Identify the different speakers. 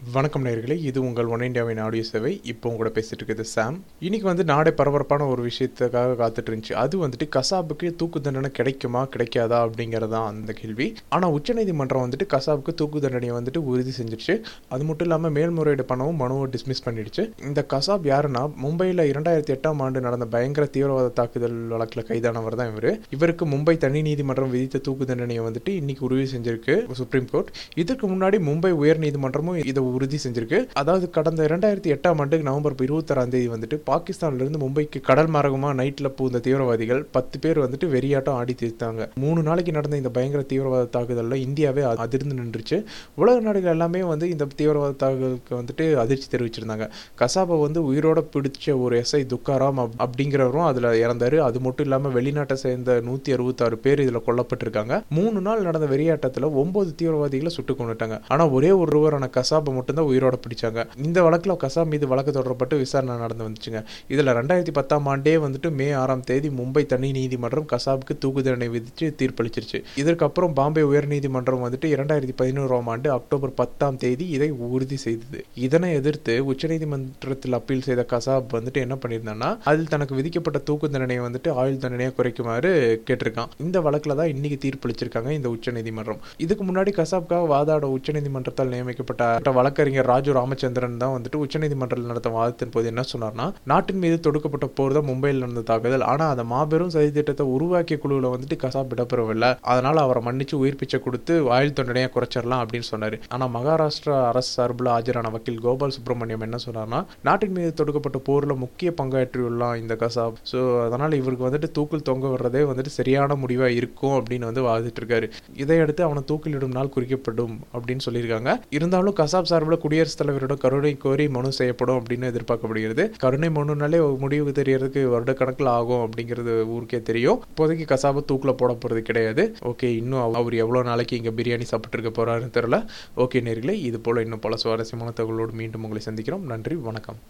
Speaker 1: வணக்கம் நேயர்களே இது உங்கள் ஒன் இந்தியாவின் ஆடியோ சேவை இப்போ உங்களோட பேசிட்டு இருக்குது சாம் இன்னைக்கு வந்து நாடே பரபரப்பான ஒரு விஷயத்துக்காக காத்துட்டு இருந்துச்சு அது வந்துட்டு கசாபுக்கு தூக்கு தண்டனை கிடைக்குமா கிடைக்காதா அப்படிங்கறதா அந்த கேள்வி ஆனால் உச்சநீதிமன்றம் வந்துட்டு கசாபுக்கு தூக்கு தண்டனையை வந்துட்டு உறுதி செஞ்சிருச்சு அது மட்டும் இல்லாமல் மேல்முறையீடு பண்ணவும் மனுவை டிஸ்மிஸ் பண்ணிடுச்சு இந்த கசாப் யாருன்னா மும்பையில் இரண்டாயிரத்தி எட்டாம் ஆண்டு நடந்த பயங்கர தீவிரவாத தாக்குதல் வழக்கில் கைதானவர் தான் இவர் இவருக்கு மும்பை தனி நீதிமன்றம் விதித்த தூக்கு தண்டனையை வந்துட்டு இன்னைக்கு உறுதி செஞ்சிருக்கு சுப்ரீம் கோர்ட் இதற்கு முன்னாடி மும்பை உயர் நீதிமன்றமும் இதை உறுதி செஞ்சிருக்கு அதாவது கடந்த இரண்டாயிரத்தி எட்டாம் ஆண்டு நவம்பர் இருபத்தாறாம் தேதி வந்துட்டு பாகிஸ்தான்ல இருந்து மும்பைக்கு கடல் மார்க்கமா நைட்ல பூந்த தீவிரவாதிகள் பத்து பேர் வந்துட்டு வெறியாட்டம் ஆடி தீர்த்தாங்க மூணு நாளைக்கு நடந்த இந்த பயங்கர தீவிரவாத தாக்குதல்ல இந்தியாவே அ- அதிர்ந்து நின்றுச்சு உலக நாடுகள் எல்லாமே வந்து இந்த தீவிரவாத தாக்குதலுக்கு வந்துட்டு அதிர்ச்சி தெரிவிச்சிருந்தாங்க கசாபை வந்து உயிரோட பிடிச்ச ஒரு எஸ்ஐ துக்காராம் அப்- அப்படிங்கிறவரும் அதுல இறந்தாரு அது மட்டும் இல்லாம வெளிநாட்டை சேர்ந்த நூத்தி அறுபத்தாறு பேர் இதுல கொல்லப்பட்டிருக்காங்க மூணு நாள் நடந்த வெறியாட்டத்துல ஒன்பது தீவிரவாதிகளை சுட்டு கொண்டுட்டாங்க ஆனா ஒரே ஒருவரான கசாபை மட்டும்தான் உயிரோட பிடிச்சாங்க இந்த வழக்குல கசாப் மீது வழக்கு தொடரப்பட்டு விசாரணை நடந்து வந்துச்சுங்க இதுல ரெண்டாயிரத்தி பத்தாம் ஆண்டே வந்துட்டு மே ஆறாம் தேதி மும்பை தனி நீதிமன்றம் கசாபுக்கு தூக்கு தண்டனை விதிச்சு தீர்ப்பளிச்சிருச்சு இதற்கப்புறம் பாம்பே உயர் நீதிமன்றம் வந்துட்டு இரண்டாயிரத்தி பதினோராம் ஆண்டு அக்டோபர் பத்தாம் தேதி இதை உறுதி செய்தது இதனை எதிர்த்து உச்சநீதிமன்றத்தில் அப்பீல் செய்த கசாப் வந்துட்டு என்ன பண்ணியிருந்தான்னா அதில் தனக்கு விதிக்கப்பட்ட தூக்கு தண்டனையை வந்துட்டு ஆயுள் தண்டனையை குறைக்குமாறு கேட்டிருக்கான் இந்த வழக்குல தான் இன்னைக்கு தீர்ப்பளிச்சிருக்காங்க இந்த உச்சநீதிமன்றம் இதுக்கு முன்னாடி கசாப்காக வாதாட உச்சநீதிமன்றத்தால் நியமிக்கப்பட்ட வழக்கறிஞர் ராஜு ராமச்சந்திரன் தான் வந்துட்டு உச்சநீதிமன்றத்தில் நடத்த வாதத்தின் போது என்ன சொன்னார்னா நாட்டின் மீது தொடுக்கப்பட்ட போர் தான் மும்பையில் நடந்த தாக்குதல் ஆனா அந்த மாபெரும் சதி திட்டத்தை உருவாக்கிய குழுவில் வந்துட்டு கசாப் இடம்பெறவில்லை அதனால அவரை மன்னிச்சு உயிர் பிச்சை கொடுத்து ஆயுள் தண்டனையை குறைச்சிடலாம் அப்படின்னு சொன்னாரு ஆனா மகாராஷ்டிரா அரசு சார்பில் ஆஜரான வக்கீல் கோபால் சுப்பிரமணியம் என்ன சொன்னார்னா நாட்டின் மீது தொடுக்கப்பட்ட போர்ல முக்கிய பங்காற்றியுள்ளான் இந்த கசாப் ஸோ அதனால இவருக்கு வந்துட்டு தூக்கில் தொங்க விடுறதே வந்துட்டு சரியான முடிவா இருக்கும் அப்படின்னு வந்து வாதிட்டு இருக்காரு இதையடுத்து அவனை தூக்கிலிடும் நாள் குறிக்கப்படும் அப்படின்னு சொல்லியிருக்காங்க இருந்தாலும் கசாப் சார்பில் குடியரசுத் தலைவரிடம் கருணை கோரி மனு செய்யப்படும் அப்படின்னு எதிர்பார்க்கப்படுகிறது கருணை மனுனாலே ஒரு முடிவு தெரியறதுக்கு வருடக்கணக்கில் ஆகும் அப்படிங்கிறது ஊருக்கே தெரியும் இப்போதைக்கு கசாபை தூக்கில் போட போறது கிடையாது ஓகே இன்னும் அவ- அவர் எவ்வளோ நாளைக்கு இங்கே பிரியாணி சாப்பிட்டு இருக்க போறாருன்னு தெரியல ஓகே நேர்களே இது போல இன்னும் பல சுவாரஸ்யமான தகவலோடு மீண்டும் உங்களை சந்திக்கிறோம் நன்றி வணக்கம்